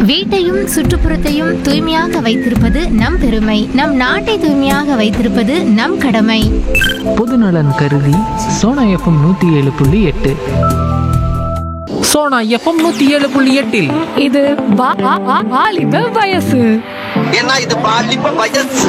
வீட்டையும் சுற்றுப்புறத்தையும் தூய்மையாக வைத்திருப்பது நம் பெருமை நம் நாட்டை தூய்மையாக வைத்திருப்பது நம் கடமை பொதுநலன் கருதி சோனா எஃப்எம் நூற்றி ஏழு புள்ளி எட்டு சோனா எஃப்எம் நூற்றி ஏழு புள்ளி எட்டில் இது வா- வா- வா- வாலிப வயசு ஏன்னா இது பாலிப்ப வயசு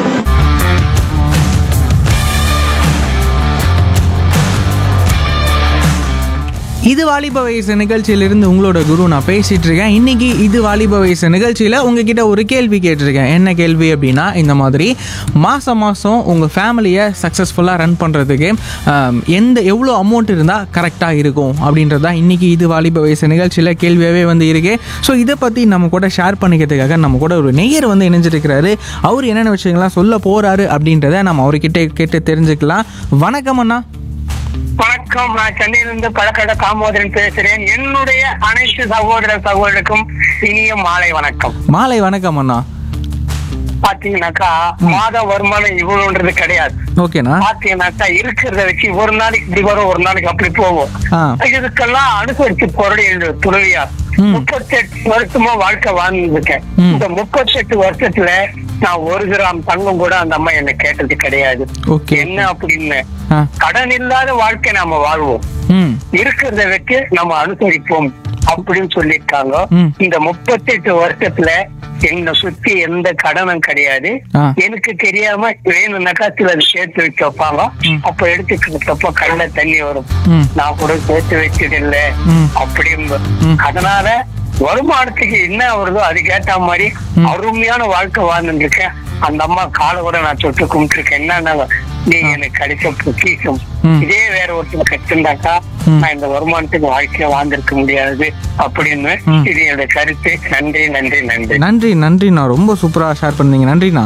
இது வாலிப வயசு நிகழ்ச்சியிலிருந்து உங்களோட குரு நான் பேசிட்டு இருக்கேன் இன்னைக்கு இது வாலிப வயசு நிகழ்ச்சியில் உங்ககிட்ட ஒரு கேள்வி கேட்டிருக்கேன் என்ன கேள்வி அப்படின்னா இந்த மாதிரி மாதம் மாதம் உங்கள் ஃபேமிலியை சக்ஸஸ்ஃபுல்லாக ரன் பண்ணுறதுக்கு எந்த எவ்வளோ அமௌண்ட் இருந்தால் கரெக்டாக இருக்கும் அப்படின்றது தான் இன்னைக்கு இது வாலிப வயசு நிகழ்ச்சியில் கேள்வியாகவே வந்து இருக்கு ஸோ இதை பற்றி நம்ம கூட ஷேர் பண்ணிக்கிறதுக்காக நம்ம கூட ஒரு நெய்யர் வந்து இணைஞ்சிருக்கிறாரு அவர் என்னென்ன விஷயங்கள்லாம் சொல்ல போகிறாரு அப்படின்றத நம்ம அவர்கிட்ட கேட்டு தெரிஞ்சுக்கலாம் வணக்கம் அண்ணா வணக்கம் நான் சென்னையிலிருந்து பழக்கட தாமோதரன் பேசுறேன் என்னுடைய அனைத்து சகோதர சகோதரருக்கும் இனிய மாலை வணக்கம் மாலை வணக்கம் அண்ணா பாத்தீங்கன்னாக்கா மாத வருமானம் இவ்வளவுன்றது கிடையாது ஓகேண்ணா பாத்தீங்கன்னாக்கா இருக்கிறத வச்சு ஒரு நாளைக்கு இப்படி வரும் ஒரு நாளைக்கு அப்படி போகும் ஆ. இதுக்கெல்லாம் அனுசரிச்சு போறது என்னோட துறவியார் ம். முப்பத்தெட்டு வருஷமா வாழ்க்கை வாழ்ந்துருக்கேன் ம். இந்த முப்பத்தெட்டு வருஷத்துல நான் ஒரு கிராம் தங்கம் கூட அந்த அம்மா என்ன கேட்டது கிடையாது ஓகே என்ன அப்படின்னு ஆ கடன் இல்லாத வாழ்க்கை நாம வாழ்வோம் ம் இருக்கிறத வச்சு நம்ம அனுசரிப்போம் அப்படின்னு சொல்லியிருக்காங்க ம். இந்த முப்பத்தெட்டு வருஷத்துல என்னை சுத்தி எந்த கடனும் கிடையாது ஆ. எனக்கு தெரியாம வேணும்னாக்கா சிலது சேர்த்து வச்சு வைப்பாங்க அப்ப எடுத்துக்கிறப்ப கண்ணுல தண்ணி வரும் ம். நான் கூட சேர்த்து வச்சது இல்ல ம். அப்படின்னு ம். அதனால வருமானத்துக்கு என்ன வருதோ அதுக்கேத்த மாதிரி அருமையான வாழ்க்கை வாழ்ந்துட்டு இருக்கேன் அந்த அம்மா காலை கூட நான் தொட்டு கும்பிட்டுருக்கேன் என்னன்னா நீ எனக்கு கிடைச்ச பொக்கிஷம் ம். இதே வேற ஒருத்தர் கட்டிருந்தாக்கா ம். நான் இந்த வருமானத்துக்கு வாழ்க்கைய வாழ்ந்திருக்க முடியாது அப்படின்னு ம். இது என்னோட கருத்து நன்றி நன்றி நன்றி நன்றி நன்றிண்ணா ரொம்ப சூப்பராக ஷேர் பண்ணீங்க நன்றிண்ணா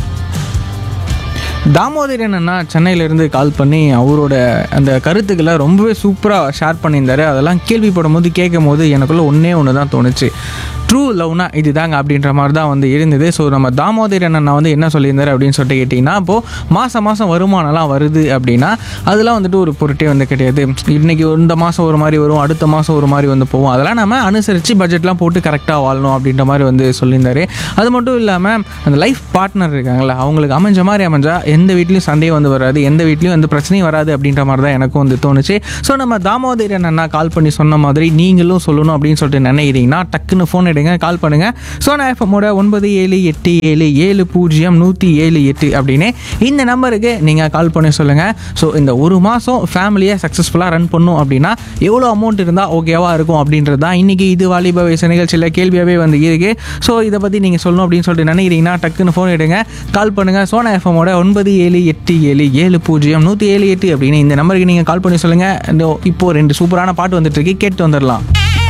தாமோதரன் அண்ணா சென்னையிலேருந்து கால் பண்ணி அவரோட அந்த கருத்துக்களை ரொம்பவே சூப்பராக ஷேர் பண்ணியிருந்தாரு அதெல்லாம் கேள்விப்படும் போது கேட்கும் போது எனக்குள்ள ஒன்றே ஒன்று தான் தோணுச்சு ட்ரூ லவ்னா இதுதாங்க அப்படின்ற மாதிரி தான் வந்து இருந்தது ஸோ நம்ம தாமோதரன் அண்ணா வந்து என்ன சொல்லியிருந்தாரு அப்படின்னு சொல்லிட்டு கேட்டிங்கன்னா இப்போது மாதம் மாதம் வருமானம்லாம் வருது அப்படின்னா அதெல்லாம் வந்துட்டு ஒரு பொருட்டே வந்து கிடையாது இன்னைக்கு இந்த மாதம் ஒரு மாதிரி வரும் அடுத்த மாதம் ஒரு மாதிரி வந்து போகும் அதெல்லாம் நம்ம அனுசரித்து பட்ஜெட்லாம் போட்டு கரெக்டாக வாழணும் அப்படின்ற மாதிரி வந்து சொல்லியிருந்தாரு அது மட்டும் இல்லாமல் அந்த லைஃப் பார்ட்னர் இருக்காங்களே அவங்களுக்கு அமைஞ்ச மாதிரி அமைஞ்சா எந்த வீட்லையும் சண்டையும் வந்து வராது எந்த வீட்லையும் எந்த பிரச்சனையும் வராது அப்படின்ற மாதிரி தான் எனக்கும் வந்து தோணுச்சு ஸோ நம்ம தாமோதரன் அண்ணா கால் பண்ணி சொன்ன மாதிரி நீங்களும் சொல்லணும் அப்படின்னு சொல்லிட்டு நினைக்கிறீங்கன்னா டக்குன்னு ஃபோன் எடுங்க கால் பண்ணுங்க சோனா எஃப்எம்மோட ஒன்பது ஏழு எட்டு ஏழு ஏழு பூஜ்ஜியம் நூற்றி ஏழு எட்டு அப்படின்னு இந்த நம்பருக்கு நீங்கள் கால் பண்ணி சொல்லுங்கள் ஸோ இந்த ஒரு மாதம் ஃபேமிலியை சக்ஸஸ்ஃபுல்லாக ரன் பண்ணும் அப்படின்னா எவ்வளோ அமௌண்ட் இருந்தால் ஓகேவா இருக்கும் அப்படின்றது தான் இன்றைக்கி இது வாலிப வயசு நிகழ்ச்சியில் கேள்வியாகவே வந்து இருக்கு ஸோ இதை பற்றி நீங்கள் சொல்லணும் அப்படின்னு சொல்லிட்டு நினைக்கிறீங்கன்னா டக்குன்னு ஃபோன் எடுங்க கால் பண்ணுங்கள் சோனா எஃப்எம்மோட ஒன்பது ஏழு எட்டு ஏழு ஏழு பூஜ்ஜியம் நூற்றி ஏழு எட்டு அப்படின்னு இந்த நம்பருக்கு நீங்கள் கால் பண்ணி சொல்லுங்கள் இப்போ ரெண்டு சூப்பரான பாட்டு வந்துட்டு இருக்கு கேட்டு வந்துடலாம்